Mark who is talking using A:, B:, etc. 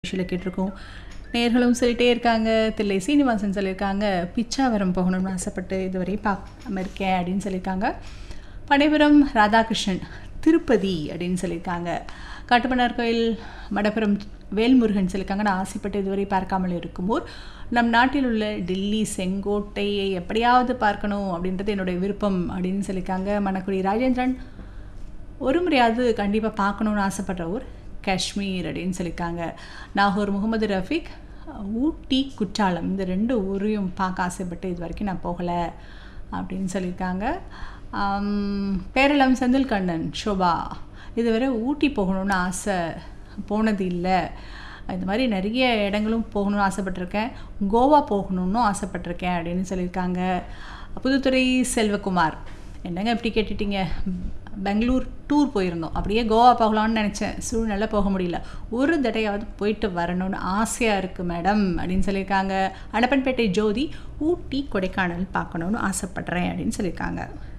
A: நிகழ்ச்சியில் கேட்டிருக்கோம் நேர்களும் சொல்லிட்டே இருக்காங்க தில்லை சீனிவாசன் சொல்லியிருக்காங்க பிச்சாவரம் போகணும்னு ஆசைப்பட்டு இதுவரை பார்க்காம இருக்கேன் அப்படின்னு சொல்லியிருக்காங்க பனைபுரம் ராதாகிருஷ்ணன் திருப்பதி அப்படின்னு சொல்லியிருக்காங்க காட்டுமன்னார் கோயில் மடப்புரம் வேல்முருகன் சொல்லியிருக்காங்க நான் ஆசைப்பட்டு இதுவரை பார்க்காமல் இருக்கும் ஊர் நம் நாட்டில் உள்ள டெல்லி செங்கோட்டையை எப்படியாவது பார்க்கணும் அப்படின்றது என்னுடைய விருப்பம் அப்படின்னு சொல்லியிருக்காங்க மணக்குடி ராஜேந்திரன் ஒரு முறையாவது கண்டிப்பாக பார்க்கணுன்னு ஆசைப்படுற ஊர் காஷ்மீர் அப்படின்னு சொல்லியிருக்காங்க நாகூர் முகமது ரஃபீக் ஊட்டி குற்றாலம் இந்த ரெண்டு ஊரையும் பார்க்க ஆசைப்பட்டு இது வரைக்கும் நான் போகலை அப்படின்னு சொல்லியிருக்காங்க ஆம், பேரளம் செந்தில் கண்ணன் ஷோபா இதுவரை ஊட்டி போகணும்னு ஆசை போனது இல்லை இந்த மாதிரி நிறைய இடங்களும் போகணும்னு ஆசைப்பட்டிருக்கேன் கோவா போகணும்னு ஆசைப்பட்டிருக்கேன் அப்படின்னு சொல்லியிருக்காங்க புதுத்துறை செல்வகுமார் என்னங்க இப்படி கேட்டுட்டீங்க பெங்களூர் டூர் போயிருந்தோம் அப்படியே கோவா போகலான்னு நினச்சேன் சூழ்நிலை போக முடியல ஒரு தடையாவது போயிட்டு வரணும்னு ஆசையாக இருக்குது மேடம் அப்படின்னு சொல்லியிருக்காங்க அடப்பன்பேட்டை ஜோதி ஊட்டி கொடைக்கானல் பார்க்கணுன்னு ஆசைப்பட்றேன் அப்படின்னு சொல்லியிருக்காங்க